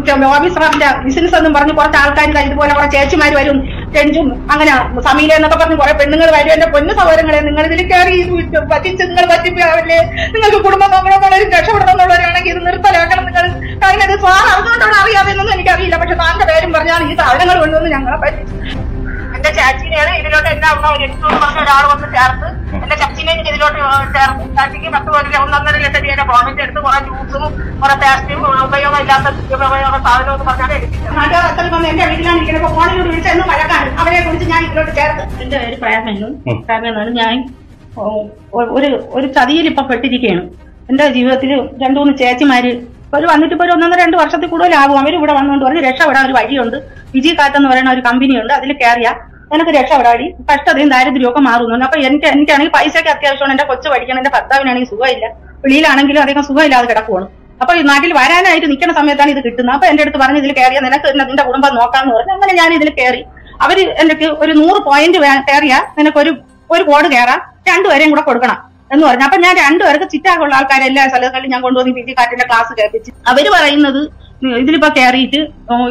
ഓഫീസറിന്റെ business എന്നും പറഞ്ഞ് കുറച്ച് ആൾക്കാർ ഇതുപോലെ കുറെ ചേച്ചിമാർ വരും രഞ്ജും അങ്ങനെ സമീല എന്നൊക്കെ പറഞ്ഞ് കുറെ പെണ്ണുങ്ങൾ വരും എന്റെ പൊന്നു സഹോദരങ്ങളെ നിങ്ങൾ ഇതിൽ കയറി ഇത് വിറ്റ് പറ്റിച്ച് നിങ്ങൾ പറ്റിപ്പോയാവല്ലേ നിങ്ങൾക്ക് കുടുംബം നോക്കണമെന്നുള്ളവരും രക്ഷപ്പെടണം എന്നുള്ളവരാണെങ്കിൽ ഇത് നിർത്തലാക്കണം നിങ്ങൾ കാരണം ഇത് സാർ അറിഞ്ഞുകൊണ്ടാണ് അറിയാതെന്നൊന്നും എനിക്കറിയില്ല പക്ഷെ താങ്കളുടെ പേരും പറഞ്ഞാൽ ഈ സാധനങ്ങൾ കൊണ്ടുവന്ന് ഞങ്ങളെ പറ്റിച്ചു എന്റെ ചാച്ചിനെയാണ് ഇതിലോട്ട് എന്റെ അമ്മ എടുത്തോണ്ട് പറഞ്ഞ ഒരാൾ വന്ന് ചേർത്ത് എന്റെ ചച്ചിനെ എനിക്ക് ഇതിലോട്ട് ചേർത്ത് ചാച്ചിക്ക് പത്ത് കോടി ഒന്നൊന്നര ലക്ഷം രൂപയുടെ പ്രോഫിറ്റ് എടുത്ത് കുറെ ജ്യൂസും കുറെ പേസ്റ്റും ഉപയോഗം ഇല്ലാത്ത ഉപയോഗ സാധനം എന്ന് പറഞ്ഞാൽ എടുത്തിട്ട് നാട്ടുകാർ അത്രയും വന്ന് എന്റെ വീട്ടിലാണ് ഇരിക്കുന്നത് ഫോണിലൂടെ വിളിച്ചെന്ന് വഴക്കാണ് അവരെ കുറിച്ച് ഞാൻ ഇതിലോട്ട് ചേർത്ത് എന്റെ പേര് പ്രേമനും പ്രേമനാണ് ഞാൻ ഓ, ഒ- ഒരു ഒരു ചതിയിൽ ഇപ്പൊ പെട്ടിരിക്കുകയാണ് എന്റെ ജീവിതത്തിൽ രണ്ടു മൂന്ന് ചേച്ചിമാര് ഒരു വന്നിട്ട് ഇപ്പൊ ഒരു ഒന്നൊന്നര രണ്ട് വർഷത്തിൽ കൂടുതലാകും അവർ ഇവിടെ വന്നുകൊണ്ട് പറഞ്ഞ് രക്ഷപ്പെടാൻ ഒരു വഴിയുണ്ട് വിജി കാറ്റ് എന്ന് പറയുന്ന ഒരു കമ്പനിയുണ്ട് അതിൽ കയറിയ എനിക്ക് രക്ഷപ്പെടാടി കഷ്ടതയും ദാരിദ്ര്യവും ഒക്കെ മാറുന്നു അപ്പൊ എനിക്ക് എനിക്കാണെങ്കിൽ പൈസയ്ക്ക് അത്യാവശ്യമാണ് എന്റെ കൊച്ചു പഠിക്കണം എന്റെ ഭർത്താവിനാണെങ്കിൽ സുഖമില്ല വെളിയിലാണെങ്കിലും അധികം സുഖമില്ലാതെ കിടക്കുവാണ് അപ്പൊ ഈ നാട്ടിൽ വരാനായിട്ട് നിൽക്കുന്ന സമയത്താണ് ഇത് കിട്ടുന്നത് അപ്പൊ എന്റെ അടുത്ത് പറഞ്ഞ് ഇതിൽ കയറിയ നിനക്ക് ഇന്ന് നിന്റെ കുടുംബം നോക്കാന്ന് പറഞ്ഞു അങ്ങനെ ഞാൻ ഇതിൽ കയറി അവര് എന്റെ അടുത്ത് ഒരു നൂറ് പോയിന്റ് കയറിയ നിനക്ക് ഒരു ഒരു കോഡ് കയറാം രണ്ടുപേരെയും കൂടെ കൊടുക്കണം എന്ന് പറഞ്ഞു അപ്പൊ ഞാൻ രണ്ടുപേർക്ക് ചിറ്റാകുള്ള ആൾക്കാരെ എല്ലാ സ്ഥലങ്ങളിലും ഞാൻ കൊണ്ടുവന്ന് പി ജി കാറ്റിന്റെ ക്ലാസ് കേൾപ്പിച്ച് അവര് പറയുന്നത് ഇതിലിപ്പോ കയറിയിട്ട്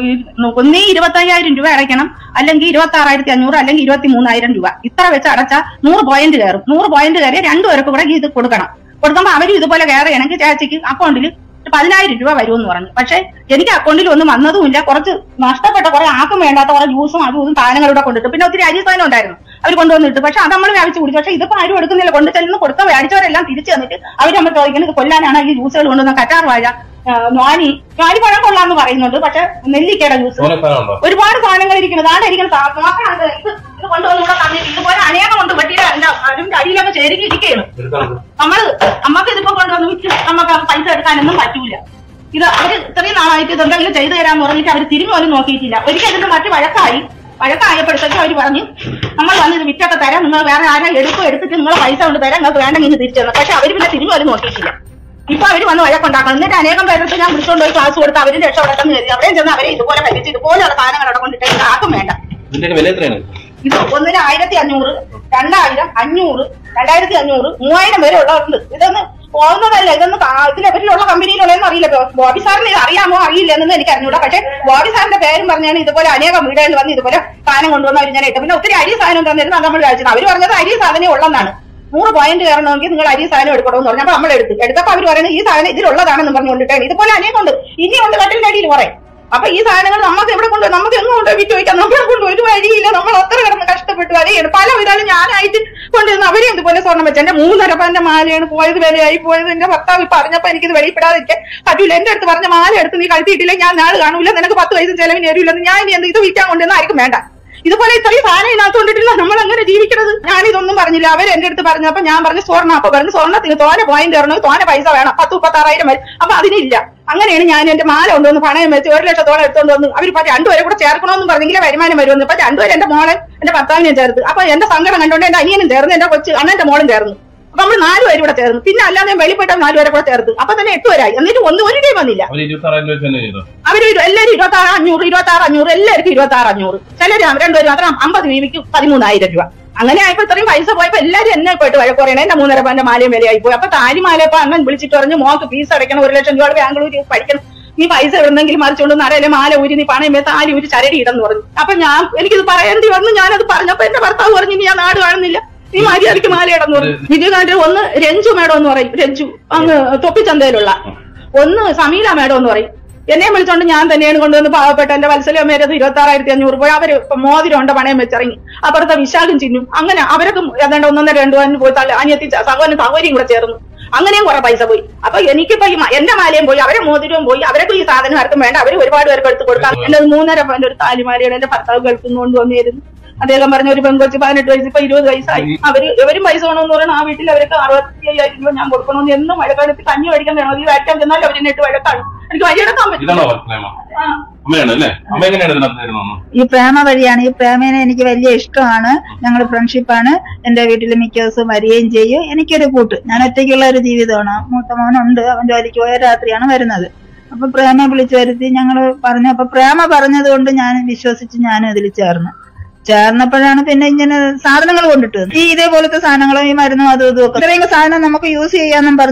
ഒന്നേ ഇരുപത്തി അയ്യായിരം രൂപ അടയ്ക്കണം അല്ലെങ്കിൽ ഇരുപത്തി ആറായിരത്തി അഞ്ഞൂറ് അല്ലെങ്കിൽ ഇരുപത്തി മൂന്നായിരം രൂപ ഇത്ര വെച്ച് അടച്ചാൽ നൂറ് പോയിന്റ് കയറും നൂറ് പോയിന്റ് കയറി രണ്ടുപേർക്ക് കൂടെ ഇത് കൊടുക്കണം കൊടുക്കുമ്പോൾ അവരും ഇതുപോലെ കയറുകയാണെങ്കിൽ ചേച്ചിക്ക് അക്കൗണ്ടിൽ പതിനായിരം രൂപ വരുമെന്ന് പറഞ്ഞു പക്ഷെ എനിക്ക് അക്കൗണ്ടിൽ ഒന്നും വന്നതുമില്ല കുറച്ച് നഷ്ടപ്പെട്ട കുറെ ആക്കും വേണ്ടാത്ത കുറെ ജ്യൂസും അതും ഇതും സാധനങ്ങളൂടെ കൊണ്ടിട്ട് പിന്നെ ഒത്തിരി അരി സാധനം ഉണ്ടായിരുന്നു അവർ കൊണ്ടുവന്നിട്ട് പക്ഷെ അത് നമ്മൾ വ്യാപിച്ചു കുടിച്ചു പക്ഷെ ഇതിപ്പോ ആരും എടുക്കുന്നില്ല കൊണ്ടു ചെല്ലുന്ന കൊടുത്ത മേടിച്ചവരെല്ലാം തിരിച്ചു തന്നിട്ട് അവർ നമ്മൾ ചോദിക്കുന്നത് ഇത് കൊല്ലാനാണ് ഈ ജ്യൂസുകൾ കൊണ്ടുവന്ന കറ്റാർ വാഴ ആ, ഞാനി ഞാനി പഴം കൊള്ളാന്ന് പറയുന്നുണ്ട് പക്ഷെ നെല്ലിക്കയുടെ ജ്യൂസ് തോനെ സാധനമുണ്ടോ ഒരുപാട് സാധനങ്ങൾ ഇരിക്കുന്നത് ആടെ ഇരിക്കുന്ന സാ- നോക്കാണത് ഇത് ഇത് കൊണ്ടുവന്ന് ഇവിടെ തന്നിട്ട് ഇതുപോലെ അനേകം കൊണ്ട് വെട്ടിയുടെ അതിന്റെ അടിയിലൊക്കെ ചേരുകി ഇരിക്കുകയാണ് എടുത്താൽ നമ്മള് അമ്മക്ക് ഇതിപ്പോ കൊണ്ടുവന്ന് വിറ്റ് നമുക്ക് ആ പൈസ എടുക്കാനൊന്നും പറ്റൂല ഇത് അവര് ഇത്രയും നാളായിട്ട് ഇത് എന്തെങ്കിലും ചെയ്തു തരാന്ന് പറഞ്ഞിട്ട് അവര് തിരിഞ്ഞു പോലും നോക്കിയിട്ടില്ല ഒരിക്കൽ ഇതിന്റെ മറ്റു വഴക്കായി വഴക്കായപ്പോഴത്തേക്കും അവര് പറഞ്ഞു നമ്മൾ വന്ന് ഇത് വിറ്റൊക്കെ തരാം നിങ്ങൾ വേറെ ആരാ എടുക്കും എടുത്തിട്ട് നിങ്ങൾ പൈസ കൊണ്ട് തരാം നിങ്ങൾക്ക് വേണ്ടെങ്കിൽ ഇന്ന് തിരിച്ചു തരണം പക്ഷെ അവര് പിന്നെ തിരിഞ്ഞു പോലും നോക്കിയിട്ടില്ല ഇപ്പൊ അവര് വന്ന് വഴക്കുണ്ടാക്കണം എന്നിട്ട് അനേകം പേരുടെ ഞാൻ വിളിച്ചുകൊണ്ട് പോയി ക്ലാസ് കൊടുത്ത് അവരും രക്ഷപ്പെടട്ടെന്ന് കരുതി അവിടെയും ചെന്ന് അവരെ ഇതുപോലെ വലിച്ച് ഇതുപോലെയുള്ള സാധനങ്ങൾ അവിടെ കൊണ്ടിട്ട് ഇത് ആർക്കും വേണ്ട ഇതിന്റെ വില എത്രയാണ് ഇത് ഒന്നിന് ആയിരത്തി അഞ്ഞൂറ് രണ്ടായിരം അഞ്ഞൂറ് രണ്ടായിരത്തി അഞ്ഞൂറ് മൂവായിരം വരെ ഉള്ളതുണ്ട് ഇതൊന്ന് പോകുന്നതല്ല ഇതൊന്ന് കാ- ഇത് ലെവലിലുള്ള കമ്പനിയിലുള്ളതെന്ന് അറിയില്ല ഇപ്പൊ ബോബി സാറിന് ഇത് അറിയാമോ അറിയില്ല എന്നൊന്നും എനിക്ക് അറിഞ്ഞൂടാ പക്ഷെ ബോബി സാറിന്റെ പേരും പറഞ്ഞാണ് ഇതുപോലെ അനേകം വീടുകളിൽ വന്ന് ഇതുപോലെ സാധനം കൊണ്ടുവന്നവർ ഞാൻ ഇട്ടു പിന്നെ ഒത്തിരി അരി സാധനം തന്നിരുന്നു അത് നമ്മൾ കഴിച്ചത് അവര് പറഞ്ഞത് അരി സാധനം ഉള്ളതാണ് നൂറ് പോയിന്റ് കയറണമെങ്കിൽ നിങ്ങൾ അരി സാധനം എടുക്കണമെന്ന് പറഞ്ഞു അപ്പൊ നമ്മൾ എടുത്തു എടുത്തപ്പോ അവർ പറയുന്നത് ഈ സാധനം ഇതിലുള്ളതാണെന്ന് പറഞ്ഞുകൊണ്ടിട്ടാണ് ഇതുപോലെ അനേകം ഉണ്ട് ഇനി ഉണ്ട് കട്ടിലിന്റെ അടിയിൽ കുറെ അപ്പൊ ഈ സാധനങ്ങൾ നമുക്ക് എവിടെ കൊണ്ട് നമുക്ക് എങ്ങും കൊണ്ട് വിറ്റ് വയ്ക്കാം നമ്മളെ കൊണ്ട് ഒരു വഴിയില്ല നമ്മൾ അത്ര കിടന്ന് കഷ്ടപ്പെട്ടു വരെയാണ് പല വിധാലും ഞാനായിട്ട് കൊണ്ടുവന്ന് അവരെയും ഇതുപോലെ സ്വർണ്ണം വെച്ചു എന്റെ മൂന്നര പന്റെ മാലയാണ് പോയത് വിലയായി പോയത് എന്റെ ഭർത്താവ് ഇപ്പൊ അറിഞ്ഞപ്പോ എനിക്കിത് വെളിപ്പെടാതിരിക്കാൻ പറ്റൂല എന്റെ അടുത്ത് പറഞ്ഞ മാല എടുത്ത് നീ കഴുത്തിയിട്ടില്ല ഞാൻ നാളെ കാണൂല നിനക്ക് പത്ത് പൈസ ചെലവിന് തരൂലെന്ന് ഞാൻ ഇനി എന്ത് ഇത് വിൽക്കാൻ കൊണ്ടുവന്ന ആർക്കും വേണ്ട ഇതുപോലെ ഇത്രയും സാധനം ഇതിനകത്ത് കൊണ്ടിട്ടില്ല നമ്മൾ എങ്ങനെ ജീവിക്കണത് ഞാൻ ഇതൊന്നും പറഞ്ഞില്ല അവർ എന്റെ അടുത്ത് പറഞ്ഞപ്പോ ഞാൻ പറഞ്ഞു സ്വർണ്ണം അപ്പൊ പറഞ്ഞു സ്വർണ്ണത്തിന് തോനെ പോയിന്റ് തരണം തോനെ പൈസ വേണം പത്ത് മുപ്പത്താറായിരം വരും അപ്പൊ അതിനില്ല അങ്ങനെയാണ് ഞാൻ എന്റെ മാല കൊണ്ടുവന്ന് പണയം വെച്ച് ഒരു ലക്ഷത്തോളം എടുത്തോണ്ട് വന്നു അവർ ഇപ്പൊ രണ്ടുപേരെ കൂടെ ചേർക്കണമെന്ന് പറഞ്ഞെങ്കിലേ വരുമാനം വരുമെന്ന് ഇപ്പൊ രണ്ടുപേരും എന്റെ മോളെ എന്റെ ഭർത്താവിനെ ചേർത്ത് അപ്പൊ എന്റെ സങ്കടം കണ്ടോണ്ട് എന്റെ അനിയനും ചേർന്ന് എന്റെ കൊച്ചു അണ്ണന്റെ മോളും ചേർന്നു അപ്പൊ നമ്മൾ നാലുപേരും കൂടെ ചേർന്നു പിന്നെ അല്ലാതെ വെളിപ്പെട്ട നാലുപേരെ കൂടെ ചേർത്ത് അപ്പൊ തന്നെ എട്ട് പേരായി എന്നിട്ട് ഒന്നും ഒരു ടീം വന്നില്ല അവർ ഇരുപത്തി ആറായിരം രൂപ തന്നെ ചെയ്തോ അവര് ഇരു- എല്ലാവരും ഇരുപത്തി ആറ് അഞ്ഞൂറ് ഇരുപത്തി ആറ് അഞ്ഞൂറ് എല്ലാവർക്കും ഇരുപത്തി ആറ് അഞ്ഞൂറ് ചിലര് രണ്ടുപേരും മാത്രം അമ്പത് രൂപയ്ക്ക് പതിമൂന്നായിരം രൂപ അങ്ങനെ ആയപ്പോ ഇത്രയും പൈസ പോയപ്പോ എല്ലാവരും എന്നെ പോയിട്ട് വഴക്ക് പറയണേ എന്റെ മൂന്നര പന്റെ മാലയും വിലയായി പോയി അപ്പൊ താലിമാലയപ്പോ അണ്ണൻ വിളിച്ചിട്ട് പറഞ്ഞു മോക്ക് ഫീസ് അടയ്ക്കണം ഒരു ലക്ഷം രൂപ ബാംഗ്ലൂർ പഠിക്കണം നീ പൈസ എവിടെന്നെങ്കിലും മറിച്ചുകൊണ്ട് അറിയില്ലേ മാല ഊരി നീ പണയം വേ താലി ഊരി ചരടി ഇടെന്ന് പറഞ്ഞു അപ്പൊ ഞാൻ എനിക്കിത് പറയേണ്ടി വന്നു ഞാനത് പറഞ്ഞപ്പോ എന്റെ ഭർത്താവ് പറഞ്ഞു "ഇനി ഞാൻ നാട് കാണുന്നില്ല നീ മര്യാദയ്ക്ക് മാല ഇടന്ന് പറഞ്ഞു വിജയകാന്ത് ഒന്ന് രഞ്ജു മേഡം എന്ന് പറയും രഞ്ജു അങ്ങ് തൊപ്പിച്ചന്തയിലുള്ള ഒന്ന് സമീല മേഡം എന്ന് പറയും എന്നെ വിളിച്ചോണ്ട് ഞാൻ തന്നെയാണ് കൊണ്ടുവന്ന് പാവപ്പെട്ട എന്റെ വത്സലമ്മേരത് ഇരുപത്തി ആറായിരത്തി അഞ്ഞൂറ് പോയി അവര് ഇപ്പൊ മോതിരം ഉണ്ട് പണയം വെച്ചിറങ്ങി അപ്പുറത്തെ വിശാഖും ചിന്നും അങ്ങനെ അവരൊക്കെ ഏതാണ്ട് ഒന്നൊന്നര രണ്ടു പവന് പോയി തല അനിയത്തി സഹോദരൻ സഹോദരിയും കൂടെ ചേർന്നു അങ്ങനെയും കുറെ പൈസ പോയി അപ്പൊ എനിക്കിപ്പോ ഈ മ- എന്റെ മാലയും പോയി അവരെ മോതിരവും പോയി അവരൊക്കെ ഈ സാധനം ആർക്കും വേണ്ട അവര് ഒരുപാട് പേർക്ക് എടുത്ത് കൊടുക്കാം എന്റെ മൂന്നര പവന്റെ ഒരു താലിമാലയാണ് എന്റെ ഭർത്താവ് ഗൾഫിൽ നിന്ന് കൊണ്ടുവന്നിരുന്നു അദ്ദേഹം പറഞ്ഞ ഒരു പെൺകൊച്ച് പതിനെട്ട് വയസ്സ് ഇപ്പൊ ഇരുപത് വയസ്സായി അവര് ഇവരും പൈസ വേണമെന്ന് പറഞ്ഞാൽ ആ വീട്ടിൽ അവർക്ക് അറുപത്തി അയ്യായിരം രൂപ ഞാൻ കൊടുക്കണമെന്ന് എന്നും വഴക്കാണെത്തി കഞ്ഞി മേടിക്കാൻ വേണം ഈ വഴക്കാൻ ചെന്നാൽ അവരെന്നെ ഇട്ട് വഴക്കാണ് എനിക്ക് വഴിയെടുക്കാൻ പറ്റില്ല ഇതാണോ പ്രേമ ആ. അമ്മയാണ് അല്ലേ അമ്മ എങ്ങനെയാണ് ഇതിനകത്ത് തരുന്നത് ഈ പ്രേമ വഴിയാണ് ഈ പ്രേമേനെ എനിക്ക് വലിയ ഇഷ്ടമാണ് ഞങ്ങൾ ഫ്രണ്ട്ഷിപ്പാണ് എന്റെ വീട്ടിൽ മിക്ക ദിവസവും വരികയും ചെയ്യും എനിക്കൊരു കൂട്ട് ഞാൻ ഒറ്റയ്ക്കുള്ള ഒരു ജീവിതമാണ് മൂത്ത മോനുണ്ട് അവൻ ജോലിക്ക് പോയ രാത്രിയാണ് വരുന്നത് അപ്പൊ പ്രേമ വിളിച്ചു വരുത്തി ഞങ്ങൾ പറഞ്ഞു അപ്പൊ പ്രേമ പറഞ്ഞത് കൊണ്ട് ഞാൻ വിശ്വസിച്ച് ഞാനും ഇതിൽ ചേർന്നു ചേർന്നപ്പോഴാണ് പിന്നെ ഇങ്ങനെ സാധനങ്ങൾ കൊണ്ടിട്ട് വന്നത്. ഈ ഇതേപോലത്തെ സാധനങ്ങളും ഈ മരുന്നും അതും ഇതും ഒക്കെ ഇത്രയും സാധനം നമുക്ക് യൂസ് ചെയ്യാന്നും പറഞ്ഞ്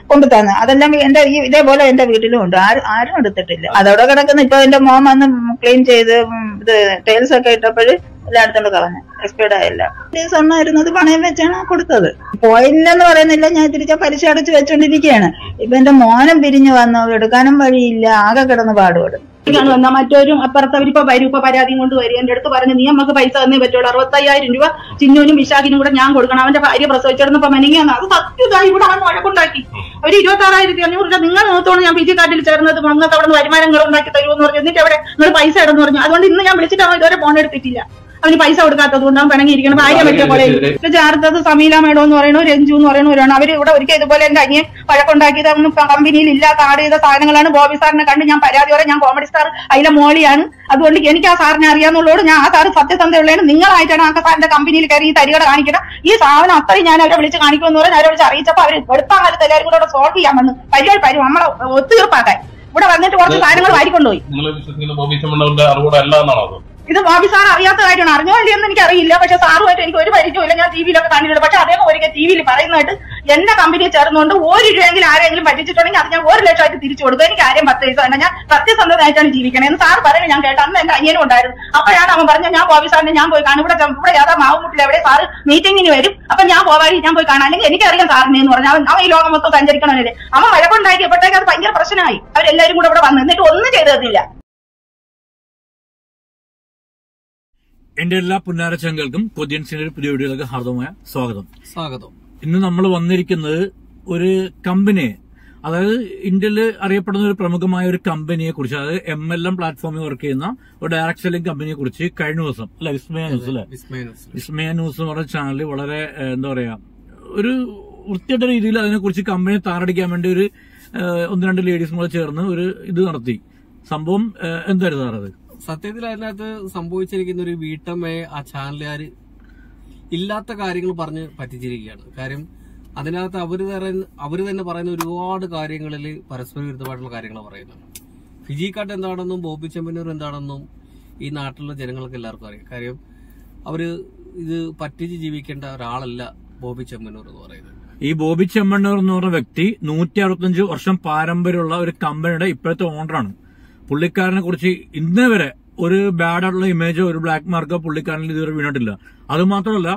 കൊണ്ടു തന്നെ അതെല്ലാം എന്റെ ഈ ഇതേപോലെ എന്റെ വീട്ടിലും ഉണ്ട് ആരും ആരും എടുത്തിട്ടില്ല അതവിടെ കിടക്കുന്ന ഇപ്പൊ എന്റെ മോൻ വന്ന് ക്ലീൻ ചെയ്ത് ഉം ഇത് ടൈൽസ് ഒക്കെ ഇട്ടപ്പോൾ എല്ലാം എടുത്തോണ്ട് കളഞ്ഞു എക്സ്പയർഡ് ആയില്ല ഈ സ്വർണ്ണം ഇരുന്നത് പണയം വെച്ചാണ് കൊടുത്തത് പോയില്ലെന്ന് പറയുന്നില്ല ഞാൻ തിരിച്ച പലിശ അടച്ച് വെച്ചോണ്ടിരിക്കുകയാണ് ഇപ്പൊ എന്റെ മോനും പിരിഞ്ഞു വന്നു എടുക്കാനും വഴിയില്ല ആകെ കിടന്ന് പാടുപെടും ാണ് വന്ന മറ്റൊരും അപ്പുറത്തവരിപ്പോ വരും ഇപ്പൊ പരാതിയും കൊണ്ട് വരും എന്റെ അടുത്ത് പറഞ്ഞു നീ നമുക്ക് പൈസ തന്നേ പറ്റുള്ളൂ അറുപത്തയ്യായിരം രൂപ ചിന്നൂനും വിശാഖിനും കൂടെ ഞാൻ കൊടുക്കണം അവന്റെ ഭാര്യ പ്രസവിച്ചിരുന്നപ്പോ മെനിങ്ങാന്ന് അത് സത്യത ഇവിടെ അവൻ വഴക്കുണ്ടാക്കി അവര് ഇരുപത്തി ആറായിരത്തി അഞ്ഞൂറ് രൂപ നിങ്ങൾ നോത്തോളം ഞാൻ പി ജി കാർഡിൽ ചേർന്നത് നിങ്ങൾക്ക് അവിടെ നിന്ന് വരുമാനങ്ങൾ ഉണ്ടാക്കി തരുമെന്ന് പറഞ്ഞു എന്നിട്ട് അവിടെ നിങ്ങൾ പൈസ ഇടുന്നു പറഞ്ഞു അതുകൊണ്ട് ഇന്ന് ഞാൻ വിളിച്ചിട്ട് അവൻ ഇതുവരെ ഫോൺ എടുത്തിട്ടില്ല അവന് പൈസ കൊടുക്കാത്തത് കൊണ്ട് അവൻ പിണങ്ങിയിരിക്കണം ഭാര്യ പറ്റിയ പോലെ ഇത് ചേർത്തത് സമീല മേഡം എന്ന് പറയുന്നു രഞ്ജു എന്ന് പറയുന്നവരാണ് അവർ ഇവിടെ ഒരിക്കൽ ഇതുപോലെ എന്റെ അനിയൻ വഴക്കുണ്ടാക്കിയത് ഒന്നും കമ്പനിയിൽ ഇല്ലാത്ത ആഡ് ചെയ്ത സാധനങ്ങളാണ് ബോബി സാറിനെ കണ്ട് ഞാൻ പരാതി പറയാം ഞാൻ കോമഡി സ്റ്റാർ അതിലെ മോളിയാണ് അതുകൊണ്ട് എനിക്ക് ആ സാറിനെ അറിയാന്നുള്ളൂ ഞാൻ ആ സാറ് സത്യസന്ധയുള്ളതാണ് നിങ്ങളായിട്ടാണ് ആ സാറിന്റെ കമ്പനിയിൽ കയറി ഈ തരികട കാണിക്കണം ഈ സാധനം അത്രയും ഞാൻ അവരെ വിളിച്ച് കാണിക്കുമെന്ന് പറഞ്ഞ് അവരെ വിളിച്ച് അറിയിച്ചപ്പോൾ അവർ വെളുപ്പാൻ കാലത്ത് എല്ലാവരും കൂടെ അവിടെ സോൾവ് ചെയ്യാൻ വന്നു പരിപാടി പരും നമ്മളെ ഒത്തുതീർപ്പാക്കാൻ ഇവിടെ വന്നിട്ട് കുറച്ച് കാര്യങ്ങൾ വാരിക്കൊണ്ടുപോയി നിങ്ങൾ വിശ്വസിക്കുന്ന ബോബി ചെമ്മണ്ണൂരിന്റെ അറിവോടെ അല്ല എന്നാണോ അത് ഇത് ബോബി സാർ അറിയാത്ത കാര്യമാണ് അറിഞ്ഞോ ഇല്ലയെന്ന് എനിക്ക് അറിയില്ല പക്ഷെ സാറുമായിട്ട് എനിക്ക് ഒരു പരിചയമില്ല ഞാൻ ടി വിയിലൊക്കെ കണ്ടിട്ടുണ്ട് പക്ഷെ അദ്ദേഹം ഒരിക്കൽ ടി വിയിൽ പറയുന്നതായിട്ട് എന്റെ കമ്പനിയെ ചേർന്നുകൊണ്ട് ഒരു രൂപയെങ്കിലും ആരെങ്കിലും പറ്റിച്ചിട്ടുണ്ടെങ്കിൽ അത് ഞാൻ ഒരു ലക്ഷമായിട്ട് തിരിച്ചു കൊടുക്കും എനിക്ക് ആരെയും പത്ത് പൈസ തന്നെ ഞാൻ സത്യസന്ധമായിട്ടാണ് ജീവിക്കണേ എന്ന് സാർ പറയുന്നത് ഞാൻ കേട്ടു അന്ന് എന്റെ അനിയനും ഉണ്ടായിരുന്നു അപ്പോഴാണ് അവൻ പറഞ്ഞത് ഞാൻ ബോബി സാറിനെ ഞാൻ പോയി കാണും ഇവിടെ ഇവിടെ യാതാ മാവുമുട്ടിൽ എവിടെ സാറ് മീറ്റിംഗിന് വരും അപ്പൊ ഞാൻ പോവാടി ഞാൻ പോയി കാണാം അല്ലെങ്കിൽ എനിക്കറിയാം സാറിനെ എന്ന് പറഞ്ഞു അവൻ അവൻ ഈ ലോകം മൊത്തം സഞ്ചരിക്കണമല്ലേ അവൻ വഴക്കുണ്ടാക്കിയപ്പോഴത്തേക്ക് അത് ഭയങ്കര പ്രശ്നമായി അവരെല്ലാവരും കൂടെ ഇവിടെ വന്നു എന്നിട്ട് ഒന്നും ചെയ്തു തന്നില്ല എന്റെ എല്ലാ പുന്നാരച്ചങ്ങൾക്കും കൊതിയൻസിന്റെ ഒരു പുതിയ വീഡിയോയിലേക്ക് ഹാർദവമായ സ്വാഗതം സ്വാഗതം ഇന്ന് നമ്മൾ വന്നിരിക്കുന്നത് ഒരു കമ്പനിയെ അതായത് ഇന്ത്യയിൽ അറിയപ്പെടുന്ന ഒരു പ്രമുഖമായ ഒരു കമ്പനിയെ കുറിച്ച് അതായത് എം എൽ എം പ്ലാറ്റ്ഫോമിൽ വർക്ക് ചെയ്യുന്ന ഒരു ഡയറക്ട് സെല്ലിംഗ് കമ്പനിയെ കുറിച്ച് കഴിഞ്ഞ ദിവസം അല്ലെ വിസ്മയ ന്യൂസ് അല്ലെ വിസ്മയ ന്യൂസ്. വിസ്മയ ന്യൂസ് എന്ന് പറഞ്ഞ ചാനൽ വളരെ ഏഹ്, എന്താ പറയാ ഒരു വൃത്തിയുടെ രീതിയിൽ അതിനെക്കുറിച്ച് കമ്പനിയെ താറടിക്കാൻ വേണ്ടി ഒരു ഏഹ്, ഒന്ന് രണ്ട് ലേഡീസും കൂടെ ചേർന്ന് ഒരു ഇത് നടത്തി സംഭവം ഏഹ്, എന്തായിരുന്നു സാർ അത് സത്യത്തിൽ അതിനകത്ത് സംഭവിച്ചിരിക്കുന്ന ഒരു വീട്ടമ്മയെ ആ ചാനലുകാർ ഇല്ലാത്ത കാര്യങ്ങൾ പറഞ്ഞ് പറ്റിച്ചിരിക്കുകയാണ് കാര്യം അതിനകത്ത് അവര് തന്നെ അവര് തന്നെ പറയുന്ന ഒരുപാട് കാര്യങ്ങളിൽ പരസ്പര വിരുദ്ധമായിട്ടുള്ള കാര്യങ്ങൾ പറയുന്നുണ്ട് ഫിജി കാട്ട് എന്താണെന്നും ബോബി ചെമ്പന്നൂർ എന്താണെന്നും ഈ നാട്ടിലുള്ള ജനങ്ങൾക്ക് എല്ലാവർക്കും അറിയാം കാര്യം അവര് ഇത് പറ്റിച്ച് ജീവിക്കേണ്ട ഒരാളല്ല ബോബി ചെമ്മന്നൂർ എന്ന് പറയുന്നത് ഈ ബോബി ചെമ്മണ്ണൂർ എന്ന് പറഞ്ഞ വ്യക്തി നൂറ്റി അറുപത്തഞ്ച് വർഷം പാരമ്പര്യമുള്ള ഒരു കമ്പനിയുടെ ഇപ്പോഴത്തെ ഓണറാണ് പുള്ളിക്കാരനെ കുറിച്ച് ഇന്നേ വരെ ഒരു ബാഡ് ആയിട്ടുള്ള ഇമേജോ ഒരു ബ്ലാക്ക് മാർക്കോ പുള്ളിക്കാരനിൽ ഇതുവരെ വീണിട്ടില്ല അത് മാത്രമല്ല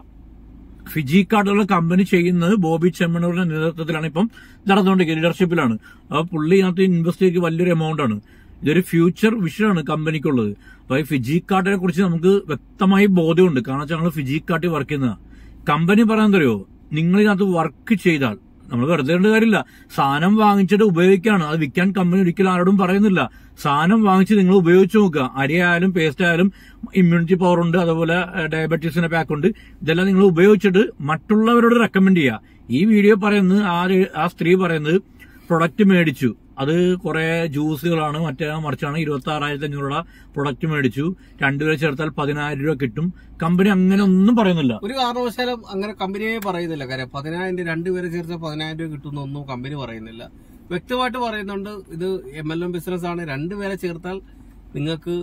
ഫിജി കാർഡുള്ള കമ്പനി ചെയ്യുന്നത് ബോബി ചെമ്മണ്ണൂരിന്റെ നേതൃത്വത്തിലാണ് ഇപ്പം നടന്നുകൊണ്ടിരിക്കുന്നത് ലീഡർഷിപ്പിലാണ് അപ്പൊ പുള്ളി ഇതിനകത്ത് ഇൻവെസ്റ്റ് ചെയ്ത് വലിയൊരു എമൗണ്ട് ആണ് ഇതൊരു ഫ്യൂച്ചർ വിഷനാണ് കമ്പനിക്കുള്ളത് അപ്പൊ ഈ ഫിജി കാർഡിനെ കുറിച്ച് നമുക്ക് വ്യക്തമായി ബോധ്യമുണ്ട് കാരണം വെച്ചാൽ ഞങ്ങൾ ഫിജി കാർഡിൽ വർക്ക് ചെയ്യുന്ന കമ്പനി പറയാൻ തരുമോ നിങ്ങൾ ഇതിനകത്ത് വർക്ക് ചെയ്താൽ നമ്മൾ വെറുതെ ഇടേണ്ട കാര്യമില്ല സാധനം വാങ്ങിച്ചിട്ട് ഉപയോഗിക്കാണ് അത് വിൽക്കാൻ കമ്പനി ഒരിക്കലും ആരോടും പറയുന്നില്ല സാധനം വാങ്ങിച്ച് നിങ്ങൾ ഉപയോഗിച്ച് നോക്കുക അരി ആയാലും പേസ്റ്റ് ആയാലും ഇമ്മ്യൂണിറ്റി പവർ ഉണ്ട് അതുപോലെ ഡയബറ്റീസിന്റെ പാക്ക് ഉണ്ട് ഇതെല്ലാം നിങ്ങൾ ഉപയോഗിച്ചിട്ട് മറ്റുള്ളവരോട് റെക്കമെൻഡ് ചെയ്യുക ഈ വീഡിയോ പറയുന്നത് ആ ഒരു- ആ സ്ത്രീ പറയുന്നത് പ്രൊഡക്റ്റ് മേടിച്ചു അത് കുറെ ജ്യൂസുകളാണ് മറ്റേ മറിച്ചാണ് ഇരുപത്തി ആറായിരത്തി അഞ്ഞൂറ് രൂപ പ്രൊഡക്റ്റ് മേടിച്ചു രണ്ടുപേരെ ചേർത്താൽ പതിനായിരം രൂപ കിട്ടും കമ്പനി അങ്ങനെ ഒന്നും പറയുന്നില്ല ഒരു കാരണവശാലും അങ്ങനെ കമ്പനിയെ പറയുന്നില്ല കാര്യം പതിനായിരം രൂപ രണ്ടുപേരെ ചേർത്ത് പതിനായിരം രൂപ കിട്ടുന്നൊന്നും കമ്പനി പറയുന്നില്ല വ്യക്തമായിട്ട് പറയുന്നുണ്ട് ഇത് എം എൽ എം ബിസിനസ് ആണ് രണ്ടുപേരെ ചേർത്താൽ നിങ്ങൾക്ക്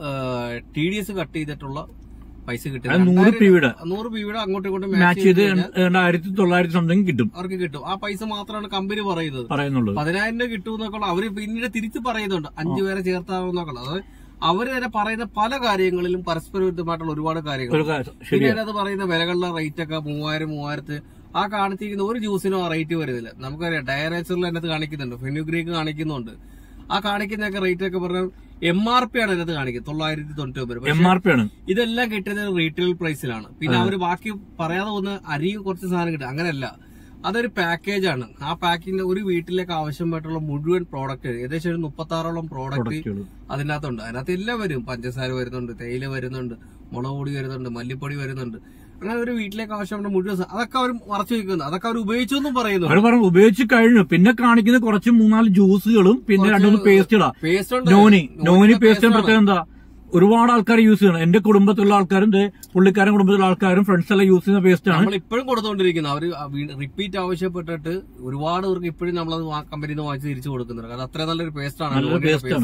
ടി ഡി എസ് കട്ട് ചെയ്തിട്ടുള്ള പൈസ കിട്ടും അത് നൂറ് പിയുടെ നൂറ് പിയുടെ അങ്ങോട്ടും ഇങ്ങോട്ടും മാച്ച് മാച്ച് ചെയ്ത് ചെയ്ത് കഴിഞ്ഞാൽ രണ്ടായിരത്തി തൊള്ളായിരത്തി സംതിങ് കിട്ടും അവർക്ക് കിട്ടും ആ പൈസ മാത്രമാണ് കമ്പനി പറയുന്നത് പറയുന്നുള്ളത് പതിനായിരം രൂപ കിട്ടുമെന്നൊക്കെ ഉള്ള അവര് പിന്നീട് തിരിച്ച് പറയുന്നുണ്ട് അഞ്ചു പേരെ ചേർത്താവുന്നൊക്കെ ഉള്ളത് അത് അവര് തന്നെ പറയുന്ന പല കാര്യങ്ങളിലും പരസ്പര വിരുദ്ധമായിട്ടുള്ള ഒരുപാട് കാര്യങ്ങൾ ഒരു കാര്യം പിന്നെ ശരിയാ അതിനകത്ത് പറയുന്ന വിലകളുടെ റേറ്റ് ഒക്കെ മൂവായിരം മൂവായിരത്തി ആ കാണിച്ചിരിക്കുന്ന ഒരു ജ്യൂസിനും ആ റേറ്റ് വരുന്നില്ല നമുക്കറിയാം ഡയറേച്ചറിൽ അതിനകത്ത് കാണിക്കുന്നുണ്ട് ഫെനുഗ്രീക്ക് കാണിക്കുന്നുണ്ട് ആ കാണിക്കുന്നൊക്കെ റേറ്റ് ഒക്കെ പറഞ്ഞാൽ എം ആർ പി ആണ് അതിനകത്ത് കാണിക്കുന്നത് തൊള്ളായിരത്തി തൊണ്ണൂറ്റി ഒമ്പത് എം പക്ഷേ ആർ പി ആണ് ഇതെല്ലാം കിട്ടുന്നത് റീറ്റെയിൽ പ്രൈസിലാണ് പിന്നെ അവര് ബാക്കി പറയാതെ ഒന്ന് അരിയും കുറച്ച് സാധനം കിട്ടും അങ്ങനെയല്ല അതൊരു പാക്കേജ് ആണ് ആ പാക്കിന്റെ ഒരു വീട്ടിലേക്ക് ആവശ്യമായിട്ടുള്ള മുഴുവൻ പ്രോഡക്റ്റ് ഏകദേശം ഒരു മുപ്പത്തി ആറോളം പ്രോഡക്റ്റ് പ്രൊഡക്റ്റുകൾ അതിനകത്തുണ്ട് അതിനകത്ത് എല്ലാം വരും പഞ്ചസാര വരുന്നുണ്ട് തേയില വരുന്നുണ്ട് മുളക് പൊടി വരുന്നുണ്ട് മല്ലിപ്പൊടി വരുന്നുണ്ട് അങ്ങനെ ഒരു വീട്ടിലേക്ക് ആവശ്യമുള്ള മുഴുവൻ സ- അതൊക്കെ അവർ മറച്ചു വെക്കുന്നു അതൊക്കെ അവർ ഉപയോഗിച്ചു എന്നും അവർ പറയുന്നു പറഞ്ഞു ഉപയോഗിച്ച് കഴിഞ്ഞു പിന്നെ കാണിക്കുന്ന കുറച്ച് മൂന്നാല് ജ്യൂസുകളും പിന്നെ രണ്ടുമൂന്ന് പേസ്റ്റുകളാ പേസ്റ്റ് നോനി നോനി പേസ്റ്റും പ്രത്യേകം എന്താ ഒരുപാട് ആൾക്കാർ യൂസ് ചെയ്യണം എന്റെ കുടുംബത്തിലുള്ള ആൾക്കാരും ദേ പുള്ളിക്കാരൻ കുടുംബത്തിലുള്ള ആൾക്കാരും ഫ്രണ്ട്സ് എല്ലാം യൂസ് ചെയ്യുന്ന പേസ്റ്റ് ആണ് നമ്മൾ ഇപ്പോഴും കൊടുത്തുകൊണ്ടിരിക്കുന്നത് അവർ റിപ്പീറ്റ് ആവശ്യപ്പെട്ടിട്ട് ഒരുപാട് പേർക്ക് ഇപ്പോഴും നമ്മളത് കമ്പനിയിൽ നിന്ന് വാങ്ങിച്ച് തിരിച്ചു കൊടുക്കുന്നുണ്ട് കാരണം അത്ര നല്ലൊരു പേസ്റ്റ് ആണ് നല്ലൊരു നോനിയുടെ പേസ്റ്റ് ആണ് paste.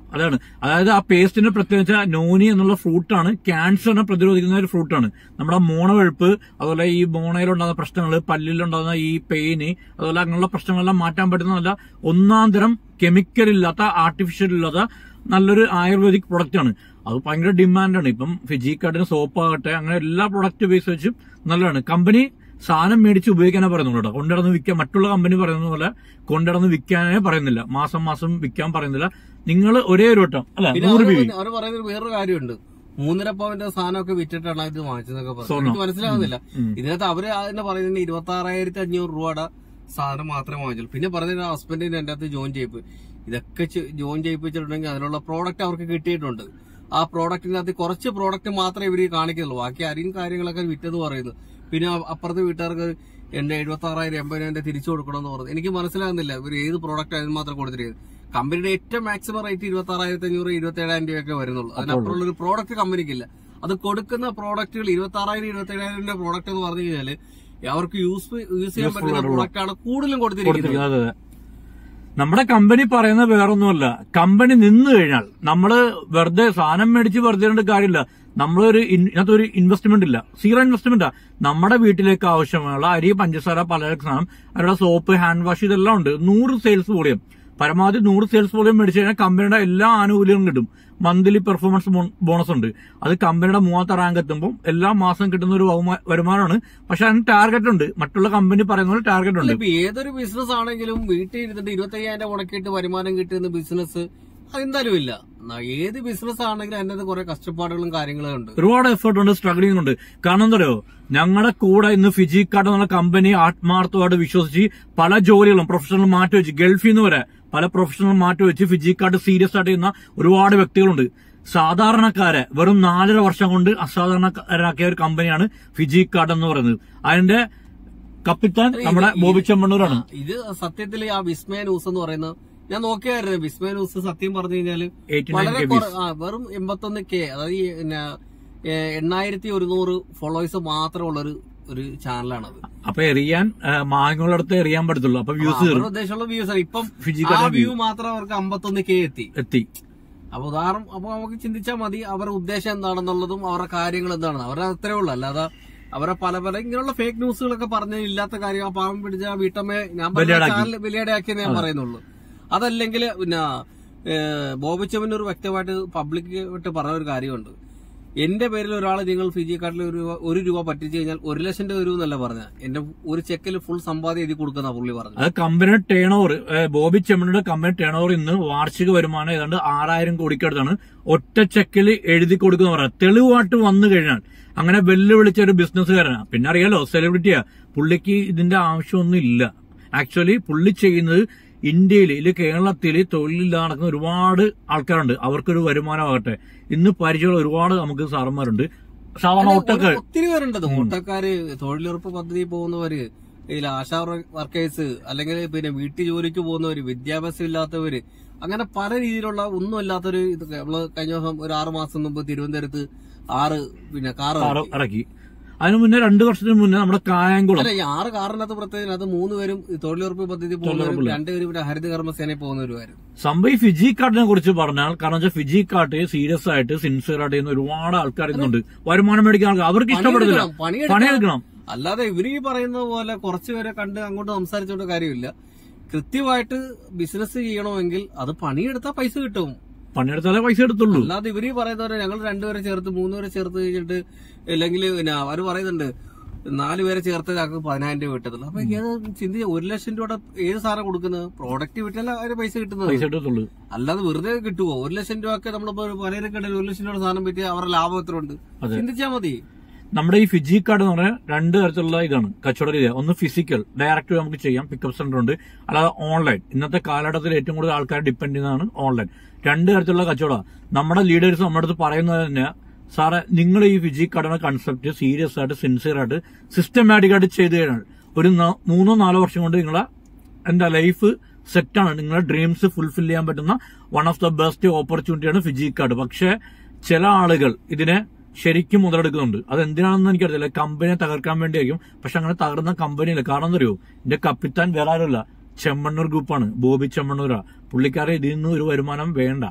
അതാണ് അതായത് ആ പേസ്റ്റിന്റെ പ്രത്യേകിച്ച് നോനി എന്നുള്ള ഫ്രൂട്ടാണ് ക്യാൻസറിനെ പ്രതിരോധിക്കുന്ന ഒരു ഫ്രൂട്ടാണ് നമ്മുടെ മോണവഴുപ്പ് അതുപോലെ ഈ മോണയിലുണ്ടാകുന്ന പ്രശ്നങ്ങൾ പല്ലിലുണ്ടാകുന്ന ഈ പെയിന് അതുപോലെ അങ്ങനെയുള്ള പ്രശ്നങ്ങളെല്ലാം മാറ്റാൻ പറ്റുന്നതല്ല ഒന്നാം തരം കെമിക്കൽ ഇല്ലാത്ത ആർട്ടിഫിഷ്യൽ ഇല്ലാത്ത നല്ലൊരു ആയുർവേദിക് പ്രൊഡക്റ്റ് ആണ് അത് ഭയങ്കര ഡിമാൻഡാണ് ഇപ്പം ഫിജിക്കാട്ടിന് സോപ്പ് ആകട്ടെ അങ്ങനെ എല്ലാ പ്രൊഡക്റ്റ് ബേസ് വെച്ചും നല്ലതാണ് കമ്പനി സാധനം മേടിച്ച് ഉപയോഗിക്കാനേ പറയുന്നുള്ളൂ കേട്ടോ കൊണ്ടിടന്ന് വിൽക്കാൻ മറ്റുള്ള കമ്പനി പറയുന്ന പോലെ കൊണ്ടിടന്ന് വിൽക്കാനേ പറയുന്നില്ല മാസം മാസം വിൽക്കാൻ പറയുന്നില്ല നിങ്ങൾ ഒരേ ഒരു വട്ടം അല്ല പിന്നെ നൂറ് അവര് ബി പിന്നെ അവര് പറയുന്ന വേറൊരു കാര്യമുണ്ട് മൂന്നര പവന്റെ സാധനമൊക്കെ വിറ്റിട്ടാണ് ഇത് വാങ്ങിച്ചതൊക്കെ പറഞ്ഞു സ്വർണ്ണം. എനിക്ക് മനസ്സിലാവുന്നില്ല ഉം. ഇതിനകത്ത് അവര് അതിനെ പറയുന്നത് ഇരുപത്തി ആറായിരത്തി അഞ്ഞൂറ് രൂപയുടെ സാധനം മാത്രമേ വാങ്ങിച്ചുള്ളൂ പിന്നെ പറഞ്ഞ ഹസ്ബൻഡിന് എന്റെ അകത്ത് ജോയിൻ ചെയ്യിപ്പ് ഇതൊക്കെ ജോയിൻ ചെയ്യിപ്പിച്ചിട്ടുണ്ടെങ്കിൽ അതിനുള്ള പ്രോഡക്റ്റ് അവർക്ക് കിട്ടിയിട്ടുണ്ട് ആ പ്രോഡക്റ്റിനകത്ത് കുറച്ച് പ്രോഡക്റ്റ് മാത്രമേ ഇവര് കാണിക്കുന്നുള്ളൂ ബാക്കി അരിയും കാര്യങ്ങളൊക്കെ വിറ്റെന്ന് പറയുന്നു പിന്നെ അ- അപ്പുറത്തെ വീട്ടുകാർക്ക് എന്റെ എഴുപത്തി ആറായിരം എൺപതിനായിരം തിരിച്ചു കൊടുക്കണമെന്ന് പറഞ്ഞു എനിക്ക് മനസ്സിലാകുന്നില്ല ഇവർ ഏത് പ്രോഡക്റ്റ് അതിന് മാത്രം കൊടുത്തിരിക്കുന്നത് കമ്പനിയുടെ ഏറ്റവും മാക്സിമം റേറ്റ് ഇരുപത്തി ആറായിരത്തി അഞ്ഞൂറ് ഇരുപത്തി ഏഴായിരം രൂപയൊക്കെ വരുന്നുള്ളൂ അതിനപ്പുറമുള്ള ഒരു പ്രോഡക്റ്റ് കമ്പനിക്കില്ല അത് കൊടുക്കുന്ന പ്രോഡക്റ്റുകൾ ഇരുപത്തി ആറായിരം ഇരുപത്തി ഏഴായിരം രൂപ പ്രോഡക്റ്റ് എന്ന് പറഞ്ഞു കഴിഞ്ഞാല് അവർക്ക് യൂസ് യൂസ് ചെയ്യാൻ Useful പറ്റുന്ന ആയിട്ടുള്ള പ്രോഡക്റ്റ് ആണ് കൂടുതലും കൊടുത്തിരിക്കുന്നത് കൊടുത്തിരിക്കുന്നത് അതെ, അതെ. നമ്മുടെ കമ്പനി പറയുന്നത് വേറൊന്നുമല്ല കമ്പനി നിന്ന് കഴിഞ്ഞാൽ നമ്മള് വെറുതെ സാധനം മേടിച്ച് വെറുതെ ഇരുന്നിട്ട് കാര്യമില്ല നമ്മളൊരു ഇൻ- ഇതിനകത്ത് ഒരു ഇൻവെസ്റ്റ്മെന്റ് ഇല്ല സീറോ ഇൻവെസ്റ്റ്മെന്റാ നമ്മുടെ വീട്ടിലേക്ക് ആവശ്യമുള്ള അരി പഞ്ചസാര പലചരക്ക് സാധനം അവരുടെ സോപ്പ് ഹാൻഡ് വാഷ് ഇതെല്ലാം ഉണ്ട് നൂറ് സെയിൽസ് വോളിയം പരമാവധി നൂറ് സെയിൽസ് വോളിയം മേടിച്ചു കഴിഞ്ഞാൽ കമ്പനിയുടെ എല്ലാ ആനുകൂല്യവും കിട്ടും മന്ത്ലി പെർഫോമൻസ് ബോണസ് ഉണ്ട് അത് കമ്പനിയുടെ മൂന്നാമത്തെ റാങ്ക് എത്തുമ്പോൾ എല്ലാ മാസം കിട്ടുന്ന ഒരു വരുമാ- വരുമാനമാണ് പക്ഷെ അതിന് ടാർഗറ്റ് ഉണ്ട് മറ്റുള്ള കമ്പനി പറയുന്ന പോലെ ടാർഗറ്റ് അല്ല, ഉണ്ട് ഇപ്പൊ ഏതൊരു ബിസിനസ് ആണെങ്കിലും വീട്ടിൽ ഇരുന്നിട്ട് ഇരുപത്തി അയ്യായിരം മുടക്കിയിട്ട് വരുമാനം കിട്ടുന്ന ബിസിനസ് അതെന്തായാലും ഇല്ല ന- ഏത് ബിസിനസ് ആണെങ്കിലും അതിനകത്ത് കുറെ കഷ്ടപ്പാടുകളും കാര്യങ്ങളും ഉണ്ട് ഒരുപാട് എഫേർട്ട് ഉണ്ട് സ്ട്രഗ്ലിംഗ് ഉണ്ട് കാരണം എന്താ പറയുക ഞങ്ങളുടെ കൂടെ ഇന്ന് ഫിജി കാർഡ് എന്നുള്ള കമ്പനി ആത്മാർത്ഥമായിട്ട് വിശ്വസിച്ച് പല ജോലികളും പ്രൊഫഷണൽ മാറ്റിവെച്ച് ഗൾഫിൽ നിന്ന് വരെ പല പ്രൊഫഷണൽ മാറ്റിവെച്ച് ഫിജി കാർഡ് സീരിയസ് ആയിട്ട് ചെയ്യുന്ന ഒരുപാട് വ്യക്തികളുണ്ട് സാധാരണക്കാരെ വെറും നാലര വർഷം കൊണ്ട് അസാധാരണക്കാരാക്കിയ ഒരു കമ്പനിയാണ് ഫിജി കാർഡ് എന്ന് പറയുന്നത് അതിന്റെ കപ്പിത്താൻ നമ്മുടെ ബോബി ചെമ്മണ്ണൂരാണ് ഇത് സത്യത്തിൽ ആ വിസ്മയ ന്യൂസ് എന്ന് പറയുന്നത് ഞാൻ നോക്കിയായിരുന്നു വിസ്മയ ന്യൂസ് സത്യം പറഞ്ഞു കഴിഞ്ഞാല് 89 വളരെ KBs. കുറ- ആ, വെറും എൺപത്തൊന്ന് കെ അതായത് ഈ പിന്നെ, ഏ, എണ്ണായിരത്തി ഒരുന്നൂറ് ഫോളോവേഴ്സ് മാത്രമുള്ള ഒരു ഒരു ചാനലാണത് അപ്പൊ എറിയാൻ മാങ്ങകളുടെ അടുത്ത് എറിയാൻ പറ്റത്തുള്ളൂ അപ്പൊ വ്യൂസ് അവരുടെ ഉദ്ദേശമുള്ള വ്യൂസ് ആണ് ഇപ്പം ഫിജിക്കൽ ആ വ്യൂ മാത്രം അവർക്ക് അമ്പത്തൊന്ന് കെ എത്തി എത്തി അപ്പൊ ഉദാഹരണം അപ്പൊ നമുക്ക് ചിന്തിച്ചാൽ മതി അവരുടെ ഉദ്ദേശം എന്താണെന്നുള്ളതും അവരുടെ കാര്യങ്ങൾ എന്താണെന്ന് അവരുടെ അത്രേ ഉള്ളൂ അല്ലാതെ അവരെ പല പല ഇങ്ങനെയുള്ള ഫേക്ക് ന്യൂസുകളൊക്കെ പറഞ്ഞ ഇല്ലാത്ത കാര്യം ആ പാവം പിടിച്ച ആ വീട്ടമ്മയെ ഞാൻ പറഞ്ഞ ബലിയാടാക്കി. ചാനൽ ബലിയാടാക്കിയെന്ന് ഞാൻ പറയുന്നുള്ളൂ അതല്ലെങ്കിൽ പിന്നെ ഏഹ്, ബോബി ചെമ്മന്നൂർ വ്യക്തമായിട്ട് പബ്ലിക്കായിട്ട് പറഞ്ഞ ഒരു കാര്യമുണ്ട് എന്റെ പേരിൽ ഒരാൾ നിങ്ങൾ ഫിജി കാർഡിൽ ഒരു രൂപ ഒരു രൂപ പറ്റിച്ചു കഴിഞ്ഞാൽ ഒരു ലക്ഷം രൂപ വരും എന്നല്ല പറഞ്ഞ എന്റെ ഒരു ചെക്കിൽ ഫുൾ സമ്പാദ്യം എഴുതി കൊടുക്കുന്ന പുള്ളി പറഞ്ഞു അത് കമ്പനിയുടെ ടേൺ ഓവർ ബോബി ചെമ്മണിയുടെ കമ്പനി ടേൺ ഓവർ ഇന്ന് വാർഷിക വരുമാനം ഏതാണ്ട് ആറായിരം കോടിക്കടുത്താണ് ഒറ്റ ചെക്കിൽ എഴുതി കൊടുക്കുന്ന പറയാം തെളിവായിട്ട് വന്നു കഴിഞ്ഞാൽ അങ്ങനെ വെല്ലുവിളിച്ച ഒരു ബിസിനസ്സുകാരനാണ് പിന്നെ അറിയാലോ സെലിബ്രിറ്റിയാ പുള്ളിക്ക് ഇതിന്റെ ആവശ്യമൊന്നും ഇല്ല ആക്ച്വലി പുള്ളി ചെയ്യുന്നത് ഇന്ത്യയിൽ ഇല്ല കേരളത്തിൽ തൊഴിലില്ലാതെ നടക്കുന്ന ഒരുപാട് ആൾക്കാരുണ്ട് അവർക്കൊരു വരുമാനമാകട്ടെ ഇന്ന് പരിചയമുള്ള ഒരുപാട് നമുക്ക് സാറന്മാരുണ്ട് സാധാരണ അല്ല, ഒട്ടൊക്കെ ഒരു- ഒത്തിരി പേരുണ്ട് ഓട്ടക്കാര് തൊഴിലുറപ്പ് പദ്ധതി പോകുന്നവര് ഇതിൽ ആശാ വർക്കേഴ്സ് അല്ലെങ്കിൽ പിന്നെ വീട്ടു ജോലിക്ക് പോകുന്നവര് വിദ്യാഭ്യാസം ഇല്ലാത്തവര് അങ്ങനെ പല രീതിയിലുള്ള ഒന്നും ഇല്ലാത്തൊരു ഇത് നമ്മള് കഴിഞ്ഞ ദിവസം ഒരു ആറു മാസം മുമ്പ് തിരുവനന്തപുരത്ത് ആറ് പിന്നെ കാറ് കാറ് ഇറക്കി. ഇറക്കി അതിനു മുന്നേ രണ്ടു വർഷത്തിന് മുന്നേ നമ്മുടെ കായംകുളം അല്ല ഈ ആറ് കാറിനകത്ത് പ്രത്യേകം അത് മൂന്ന് പേരും ഈ തൊഴിലുറപ്പ് പദ്ധതി പോകുന്നവരും തൊഴിലുറപ്പില്ല. രണ്ടുപേരും ഇവിടെ ഹരിത കർമ്മസേനയിൽ പോകുന്നവരുമായിരുന്നു സംഭവം ഈ ഫിജി കാർഡിനെ കുറിച്ച് പറഞ്ഞാൽ കാരണം വെച്ചാൽ ഫിജി കാർഡ് സീരിയസ് ആയിട്ട് സിൻസിയർ ആയിട്ട് ചെയ്യുന്ന ഒരുപാട് ആൾക്കാർ ഇന്നുണ്ട് വരുമാനം മേടിക്കുന്ന ആൾക്കാർ അവർക്ക് ഇഷ്ടപ്പെടുന്നില്ല പണിയെടുക്കണം, പണിയെടുക്കണം. പണിയെടുക്കണം അല്ലാതെ ഇവര് ഈ പറയുന്ന പോലെ കുറച്ചുപേരെ കണ്ട് അങ്ങോട്ട് സംസാരിച്ചോണ്ട് കാര്യമില്ല കൃത്യമായിട്ട് ബിസിനസ് ചെയ്യണമെങ്കിൽ അത് പണിയെടുത്താൽ പൈസ കിട്ടും പണിയെടുത്താലേ പൈസ എടുത്തുള്ളൂ അല്ലാതെ ഇവര് പറയുന്ന പോലെ ഞങ്ങൾ രണ്ടുപേരെ ചേർത്ത് മൂന്നുപേരെ ചേർത്ത് കഴിഞ്ഞിട്ട് അല്ലെങ്കിൽ പിന്നെ അവര് പറയുന്നുണ്ട് നാല് പേരെ ചേർത്ത് ഞങ്ങൾക്ക് പതിനായിരം രൂപ കിട്ടത്തുള്ളൂ അപ്പൊ ഇത് ചിന്തി ഒരു ലക്ഷം രൂപയുടെ ഏത് സാധനം കൊടുക്കുന്നത് പ്രോഡക്റ്റ് വിറ്റല്ല അവര് പൈസ കിട്ടുന്നത് പൈസ എടുത്തുള്ളൂ അല്ലാതെ വെറുതെ കിട്ടുമോ ഒരു ലക്ഷം രൂപ ഒക്കെ നമ്മളിപ്പോ പലചരക്കടയിൽ ഒരു ലക്ഷം രൂപയുടെ സാധനം പറ്റി അവരുടെ ലാഭം എത്ര ഉണ്ട് അതെ. ചിന്തിച്ചാൽ മതി നമ്മുടെ ഈ ഫിജി കാർഡ് എന്ന് പറഞ്ഞാൽ രണ്ട് തരത്തിലുള്ള ഇതാണ് കച്ചവട രീതി ഒന്ന് ഫിസിക്കൽ ഡയറക്റ്റ് നമുക്ക് ചെയ്യാം പിക്കപ്പ് സെന്റർ ഉണ്ട് അല്ലാതെ ഓൺലൈൻ ഇന്നത്തെ കാലഘട്ടത്തിൽ ഏറ്റവും കൂടുതൽ ആൾക്കാർ ഡിപ്പെൻഡ് ചെയ്യുന്നതാണ് ഓൺലൈൻ രണ്ട് തരത്തിലുള്ള കച്ചവടം നമ്മുടെ ലീഡേഴ്സ് നമ്മുടെ അടുത്ത് പറയുന്നത് തന്നെ സാറേ നിങ്ങൾ ഈ ഫിജി കാർഡിന്റെ കൺസെപ്റ്റ് സീരിയസ് ആയിട്ട് സിൻസിയർ ആയിട്ട് സിസ്റ്റമാറ്റിക് ആയിട്ട് ചെയ്തു കഴിഞ്ഞാൽ ഒരു ന- മൂന്നോ നാലോ വർഷം കൊണ്ട് നിങ്ങളെ എന്താ ലൈഫ് സെറ്റാണ് നിങ്ങളുടെ ഡ്രീംസ് ഫുൾഫിൽ ചെയ്യാൻ പറ്റുന്ന വൺ ഓഫ് ദ ബെസ്റ്റ് ഓപ്പർച്യൂണിറ്റിയാണ് ഫിജി കാർഡ് പക്ഷേ ചില ആളുകൾ ഇതിനെ ശരിക്കും മുതലെടുക്കുന്നുണ്ട് അത് എന്തിനാണെന്ന് എനിക്കറിയില്ല കമ്പനിയെ തകർക്കാൻ വേണ്ടിയായിരിക്കും പക്ഷെ അങ്ങനെ തകർന്ന കമ്പനിയില്ല കാരണം എന്തറിയോ എന്റെ കപ്പിത്താൻ വേറെ ആരുമല്ല ചെമ്മണ്ണൂർ ഗ്രൂപ്പാണ് ബോബി ചെമ്മണ്ണൂരാ പുള്ളിക്കാരെ ഇതിൽ നിന്ന് ഒരു വരുമാനം വേണ്ട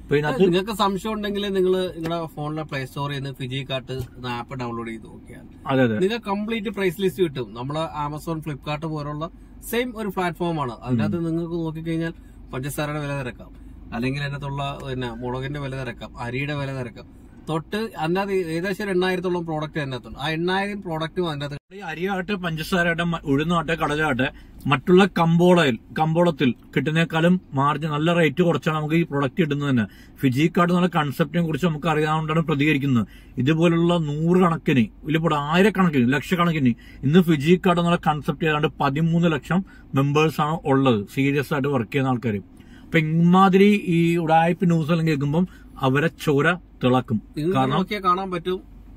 അപ്പൊ ഇതിനകത്ത് നിങ്ങൾക്ക് സംശയം ഉണ്ടെങ്കിൽ നിങ്ങൾ നിങ്ങളുടെ ഫോണിലെ പ്ലേ സ്റ്റോറിൽ നിന്ന് ഫിജി കാർട്ട് ആപ്പ് ഡൗൺലോഡ് ചെയ്ത് നോക്കിയാൽ അതെ അതെ നിങ്ങൾക്ക് കംപ്ലീറ്റ് പ്രൈസ് ലിസ്റ്റ് കിട്ടും നമ്മളെ ആമസോൺ ഫ്ലിപ്കാർട്ട് പോലുള്ള സെയിം ഒരു പ്ലാറ്റ്ഫോമാണ് അതിനകത്ത് നിങ്ങൾക്ക് നോക്കിക്കഴിഞ്ഞാൽ പഞ്ചസാരയുടെ വില തിരക്കാം അല്ലെങ്കിൽ അതിനകത്തുള്ള പിന്നെ മുളകിന്റെ വില തിരക്കാം അരിയുടെ വില തിരക്കാം തൊട്ട് അതിനകത്ത് ഏകദേശം ഒരു എണ്ണായിരത്തോളം പ്രോഡക്റ്റ് അതിനകത്തുണ്ട് ആ എണ്ണായിരം പ്രോഡക്റ്റും അതിനകത്ത് ഈ അരിയാട്ടെ പഞ്ചസാരയാട്ടെ മ- ഉഴുന്നാട്ടെ കടലാട്ടെ മറ്റുള്ള കമ്പോളയിൽ കമ്പോളത്തിൽ കിട്ടുന്നേക്കാളും മാർജിൻ നല്ല റേറ്റ് കുറച്ചാണ് നമുക്ക് ഈ പ്രൊഡക്റ്റ് കിട്ടുന്നത് തന്നെ ഫിജി കാർഡ് എന്നുള്ള കൺസെപ്റ്റിനെ കുറിച്ച് നമുക്ക് അറിയാവുന്നതാണ് പ്രതികരിക്കുന്നത് ഇതുപോലുള്ള നൂറുകണക്കിന് വലിയപ്പോൾ ആയിരക്കണക്കിന് ലക്ഷക്കണക്കിന് ഇന്ന് ഫിജി കാർഡ് എന്നുള്ള കൺസെപ്റ്റ് ഏതാണ്ട് പതിമൂന്ന് ലക്ഷം മെമ്പേഴ്സ് ആണ് ഉള്ളത് സീരിയസ് ആയിട്ട് വർക്ക് ചെയ്യുന്ന ആൾക്കാർ അപ്പൊ ഇമാതിരി ഈ ഉടായ്പ ന്യൂസ് എല്ലാം കേൾക്കുമ്പം അവരെ ചോര തിളക്കും നിങ്ങൾ കാരണം നോക്കിയാൽ കാണാൻ പറ്റും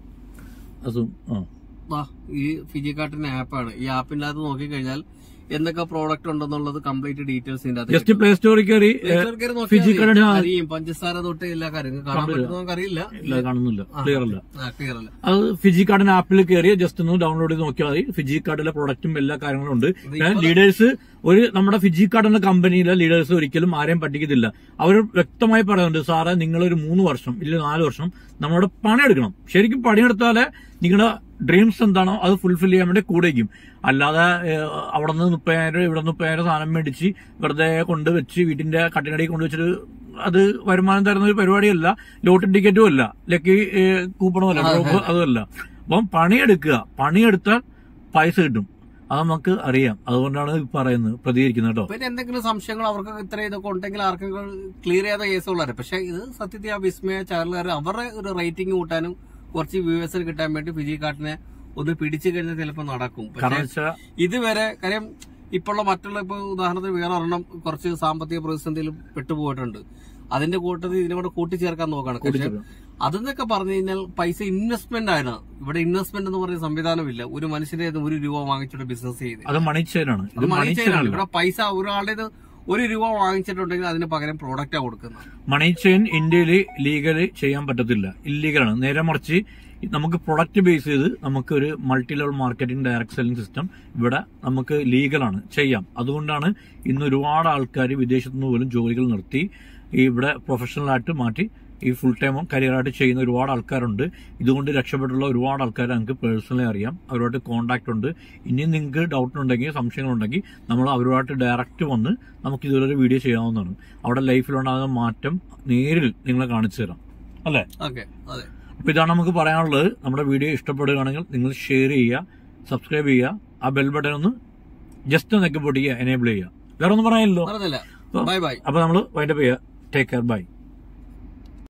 അതും ആ ദാ, ഈ ഫിജി കാർട്ടിന്റെ ആപ്പാണ് ഈ ആപ്പിന്റെ അകത്ത് നോക്കിക്കഴിഞ്ഞാൽ എന്തൊക്കെ പ്രോഡക്റ്റ് ഉണ്ടെന്നുള്ളത് കംപ്ലീറ്റ് ഡീറ്റെയിൽസ് ഇതിന്റെ അകത്ത് ജസ്റ്റ് പ്ലേ സ്റ്റോറിൽ കയറി നെറ്റ്വർക്ക് കയറി നോക്കിയാൽ ഫിജി മതി. കാർഡ് അരിയും പഞ്ചസാര തൊട്ട് എല്ലാ കാര്യങ്ങളും കാണാൻ പറ്റുന്ന നമുക്ക് അറിയില്ല ഇല്ല കാണുന്നില്ല ക്ലിയർ അല്ല ക്ലിയർ അല്ല അത് ഫിജി കാർഡിന് ആപ്പിൽ കയറി ജസ്റ്റ് ഒന്ന് ഡൗൺലോഡ് ചെയ്ത് നോക്കിയാൽ മതി ഫിജി കാർഡിലെ പ്രൊഡക്റ്റും എല്ലാ കാര്യങ്ങളും ഉണ്ട് ലീഡേഴ്സ് ഒരു നമ്മുടെ ഫിജി കാർഡ് എന്ന കമ്പനിയിലെ ലീഡേഴ്സ് ഒരിക്കലും ആരെയും പറ്റിക്കത്തില്ല അവർ വ്യക്തമായി പറയുന്നുണ്ട് സാറേ നിങ്ങൾ ഒരു മൂന്ന് വർഷം ഇല്ല നാല് വർഷം നമ്മളോട് പണിയെടുക്കണം ശരിക്കും പണിയെടുത്താലേ നിങ്ങളുടെ ഡ്രീംസ് എന്താണോ അത് ഫുൾഫിൽ ചെയ്യാൻ വേണ്ടി കൂടെയും അല്ലാതെ ഏഹ്, അവിടെ നിന്ന് മുപ്പതിനായിരം ഇവിടെ നിന്ന് മുപ്പതിനായിരം സാധനം മേടിച്ച് വെറുതെ കൊണ്ടുവച്ച് വീട്ടിന്റെ കട്ടിനടി കൊണ്ടുവച്ചിട്ട് അത് വരുമാനം തരുന്ന ഒരു പരിപാടിയല്ല ലോട്ടറി ടിക്കറ്റും അല്ല ലക്കി കൂപ്പണും അല്ല ഡ്രോപ്പ് അതുമല്ല അപ്പം പണിയെടുക്കുക പണിയെടുത്താൽ പൈസ കിട്ടും അത് നമുക്ക് അറിയാം അതുകൊണ്ടാണ് ഈ പറയുന്നത് പ്രതികരിക്കുന്നത് കേട്ടോ പിന്നെ എന്തെങ്കിലും സംശയങ്ങൾ അവർക്ക് ഇത്ര ഇതൊക്കെ ഉണ്ടെങ്കിൽ ആർക്കെങ്കിലും ക്ലിയർ ചെയ്യാത്ത കേസുകളാണ് പക്ഷെ ഇത് സത്യത്തിൽ ആ വിസ്മയ ചാനലുകാർ അവരുടെ ഒരു റേറ്റിംഗ് കൂട്ടാനും കുറച്ച് വ്യൂവേഴ്സിന് കിട്ടാൻ വേണ്ടി ഫിജി കാർട്ടിനെ ഒന്ന് പിടിച്ചു കഴിഞ്ഞാൽ ചിലപ്പോൾ നടക്കും കാരണം പക്ഷെ വെച്ചാൽ ഇതുവരെ കാര്യം ഇപ്പോഴുള്ള മറ്റുള്ള ഇപ്പൊ ഉദാഹരണത്തിന് വേറെ ഒരെണ്ണം കുറച്ച് സാമ്പത്തിക പ്രതിസന്ധിയിൽ പെട്ടുപോയിട്ടുണ്ട് അതിന്റെ കൂട്ടത്തിൽ ഇതിനെ കൂടെ കൂട്ടിച്ചേർക്കാൻ നോക്കുകയാണ് പക്ഷെ അതെന്നൊക്കെ പറഞ്ഞു കഴിഞ്ഞാൽ പൈസ ഇൻവെസ്റ്റ്മെന്റ് ആണ് ഇവിടെ ഇൻവെസ്റ്റ്മെന്റ് എന്ന് പറയുന്ന സംവിധാനമില്ല ഒരു മനുഷ്യന്റെ കയ്യിൽ നിന്ന് ഒരു രൂപ വാങ്ങിച്ചിട്ട് ബിസിനസ് ചെയ്ത് അത് മണിച്ചേരാണ് ഇത് അത് മണി ചെയിനാണ് മണിച്ചേനല്ല ഇവിടെ പൈസ ഒരാളുടെ ഒരു രൂപ വാങ്ങിച്ചിട്ടുണ്ടെങ്കിൽ അതിന് പകരം പ്രോഡക്റ്റാ കൊടുക്കുന്നത് മണി ചെയിൻ ഇന്ത്യയിൽ ലീഗലി ചെയ്യാൻ പറ്റത്തില്ല ഇല്ലീഗലാണ് നേരെ മറിച്ച് നമുക്ക് പ്രൊഡക്റ്റ് ബേസ് ചെയ്ത് നമുക്ക് ഒരു multi level marketing direct selling system ഇവിടെ നമുക്ക് ലീഗലാണ് ചെയ്യാം അതുകൊണ്ടാണ് ഇന്ന് ഒരുപാട് ആൾക്കാർ വിദേശത്തു നിന്ന് പോലും ജോലികൾ നിർത്തി ഈ ഇവിടെ പ്രൊഫഷണൽ ആയിട്ട് മാറ്റി ഈ ഫുൾ ടൈമും കരിയറായിട്ട് ചെയ്യുന്ന ഒരുപാട് ആൾക്കാരുണ്ട് ഇതുകൊണ്ട് രക്ഷപ്പെട്ടുള്ള ഒരുപാട് ആൾക്കാർ നമുക്ക് പേഴ്സണലി അറിയാം അവരുമായിട്ട് കോൺടാക്ട് ഉണ്ട് ഇനിയും നിങ്ങൾക്ക് ഡൗട്ട് ഉണ്ടെങ്കിൽ സംശയങ്ങളുണ്ടെങ്കിൽ നമ്മൾ അവരുമായിട്ട് ഡയറക്റ്റ് വന്ന് നമുക്ക് ഇതുപോലൊരു വീഡിയോ ചെയ്യാവുന്നതാണ് അവിടെ ലൈഫിലുണ്ടാകുന്ന മാറ്റം നേരിൽ നിങ്ങളെ കാണിച്ചു തരാം അല്ലേ ഓക്കെ അതെ അപ്പൊ ഇതാണ് നമുക്ക് പറയാനുള്ളത് നമ്മുടെ വീഡിയോ ഇഷ്ടപ്പെടുകയാണെങ്കിൽ നിങ്ങൾ ഷെയർ ചെയ്യുക സബ്സ്ക്രൈബ് ചെയ്യുക ആ ബെൽ ബട്ടൺ ഒന്ന് ജസ്റ്റ് ഒന്ന് പൊട്ടിക്കുക എനേബിൾ ചെയ്യുക വേറെ ഒന്നും പറയാനില്ലല്ലോ പറഞ്ഞില്ല ബൈ ബൈ അപ്പൊ നമ്മൾ വൈൻഡപ്പ് ചെയ്യുക ടേക്ക് കെയർ ബൈ